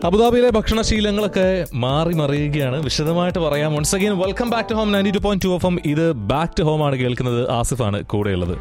അബുദാബിയിലെ ഭക്ഷണശീലങ്ങളൊക്കെ മാറി മറിയുകയാണ് വിശദമായിട്ട് പറയാം once again welcome back to home ninety two point two F M ഇത് ബാക്ക് ടു ഹോം ആണ് കേൾക്കുന്നത് ആസിഫാണ് കൂടെയുള്ളത്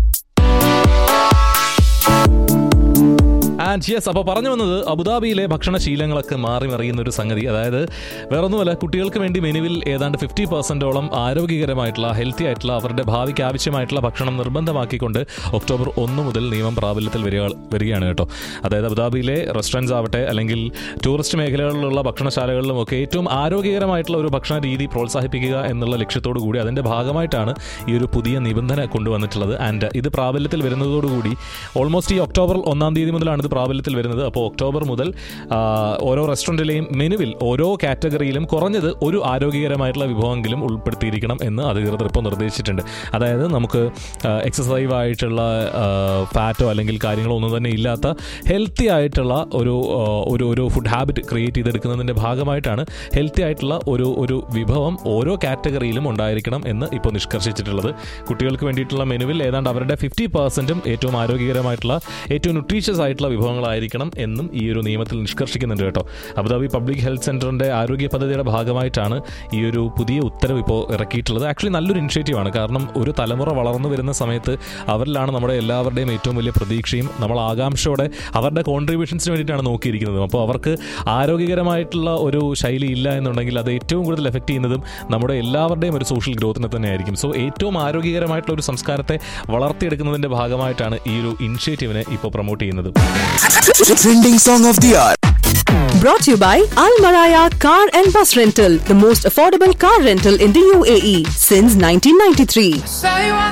ആൻഡ് യെസ് അപ്പോൾ പറഞ്ഞു വന്നത് അബുദാബിയിലെ ഭക്ഷണശീലങ്ങളൊക്കെ മാറി മറിയുന്ന ഒരു സംഗതി അതായത് വേറൊന്നുമല്ല കുട്ടികൾക്ക് വേണ്ടി മെനുവിൽ ഏതാണ്ട് ഫിഫ്റ്റി പെർസെൻറ്റോളം ആരോഗ്യകരമായിട്ടുള്ള ഹെൽത്തി ആയിട്ടുള്ള അവരുടെ ഭാവിക്ക് ആവശ്യമായിട്ടുള്ള ഭക്ഷണം നിർബന്ധമാക്കിക്കൊണ്ട് ഒക്ടോബർ ഒന്ന് മുതൽ നിയമം പ്രാബല്യത്തിൽ വരിക വരികയാണ് കേട്ടോ അതായത് അബുദാബിയിലെ റെസ്റ്റോറൻറ്റ്സ് ആവട്ടെ അല്ലെങ്കിൽ ടൂറിസ്റ്റ് മേഖലകളിലുള്ള ഭക്ഷണശാലകളിലും ഒക്കെ ഏറ്റവും ആരോഗ്യകരമായിട്ടുള്ള ഒരു ഭക്ഷണ രീതി പ്രോത്സാഹിപ്പിക്കുക എന്നുള്ള ലക്ഷ്യത്തോടു കൂടി അതിൻ്റെ ഭാഗമായിട്ടാണ് ഈ ഒരു പുതിയ നിബന്ധന കൊണ്ടുവന്നിട്ടുള്ളത് ആൻഡ് ഇത് പ്രാബല്യത്തിൽ വരുന്നതോടുകൂടി ഓൾമോസ്റ്റ് ഈ ഒക്ടോബർ ഒന്നാം തീയതി മുതലാണ് ഇത് പ്രാബല്യത്തിൽ വരുന്നത് അപ്പോൾ ഒക്ടോബർ മുതൽ ആ, ഓരോ റെസ്റ്റോറൻറ്റിലെയും മെനുവിൽ ഓരോ കാറ്റഗറിയിലും കുറഞ്ഞത് ഒരു ആരോഗ്യകരമായിട്ടുള്ള വിഭവമെങ്കിലും ഉൾപ്പെടുത്തിയിരിക്കണം എന്ന് അധികൃതർ ഇപ്പോൾ നിർദ്ദേശിച്ചിട്ടുണ്ട് അതായത് നമുക്ക് എക്സസൈവ് ആയിട്ടുള്ള ഫാറ്റോ അല്ലെങ്കിൽ കാര്യങ്ങളോ ഒന്നും തന്നെ ഇല്ലാത്ത ഹെൽത്തി ആയിട്ടുള്ള ഒരു ആ, ഒരു ഒരു ഫുഡ് ഹാബിറ്റ് ക്രിയേറ്റ് ചെയ്തെടുക്കുന്നതിൻ്റെ ഭാഗമായിട്ടാണ് ഹെൽത്തി ആയിട്ടുള്ള ഒരു ഒരു വിഭവം ഓരോ കാറ്റഗറിയിലും ഉണ്ടായിരിക്കണം എന്ന് ഇപ്പോൾ നിഷ്കർഷിച്ചിട്ടുള്ളത് കുട്ടികൾക്ക് വേണ്ടിയിട്ടുള്ള മെനുവിൽ ഏതാണ്ട് അവരുടെ ഫിഫ്റ്റി പെർസെൻറ്റും ഏറ്റവും ആരോഗ്യകരമായിട്ടുള്ള ഏറ്റവും ന്യൂട്രീഷ്യസ് ആയിട്ടുള്ള വിഭവങ്ങളായിരിക്കണം എന്നും ഈ ഒരു നിയമത്തിൽ നിഷ്കർഷിക്കുന്നുണ്ട് കേട്ടോ അബുദാബി പബ്ലിക് ഹെൽത്ത് സെന്ററിന്റെ ആരോഗ്യ പദ്ധതിയുടെ ഭാഗമായിട്ടാണ് ഈ ഒരു പുതിയ ഉത്തരവ് ഇപ്പോൾ ഇറക്കിയിട്ടുള്ളത് ആക്ച്വലി നല്ലൊരു ഇനിഷ്യേറ്റീവ് ആണ് കാരണം ഒരു തലമുറ വളർന്നു വരുന്ന സമയത്ത് അവരിലാണ് നമ്മുടെ എല്ലാവരുടെയും ഏറ്റവും വലിയ പ്രതീക്ഷയും നമ്മൾ ആകാംക്ഷയോടെ അവരുടെ കോൺട്രിബ്യൂഷൻസിന് വേണ്ടിയിട്ടാണ് നോക്കിയിരിക്കുന്നത് അപ്പോൾ അവർക്ക് ആരോഗ്യകരമായിട്ടുള്ള ഒരു ശൈലി ഇല്ല എന്നുണ്ടെങ്കിൽ അത് ഏറ്റവും കൂടുതൽ എഫക്ട് ചെയ്യുന്നതും നമ്മുടെ എല്ലാവരുടെയും ഒരു സോഷ്യൽ ഗ്രോത്തിനെ തന്നെയായിരിക്കും സോ ഏറ്റവും ആരോഗ്യകരമായിട്ടുള്ള ഒരു സംസ്കാരത്തെ വളർത്തിയെടുക്കുന്നതിന്റെ ഭാഗമായിട്ടാണ് ഈ ഒരു ഇനിഷ്യേറ്റീവിനെ ഇപ്പോൾ പ്രൊമോട്ട് ചെയ്യുന്നത് Trending song of the hour. Brought to you by Al Maraya Car and Bus Rental, the most affordable car rental in the UAE since 1993. Say you want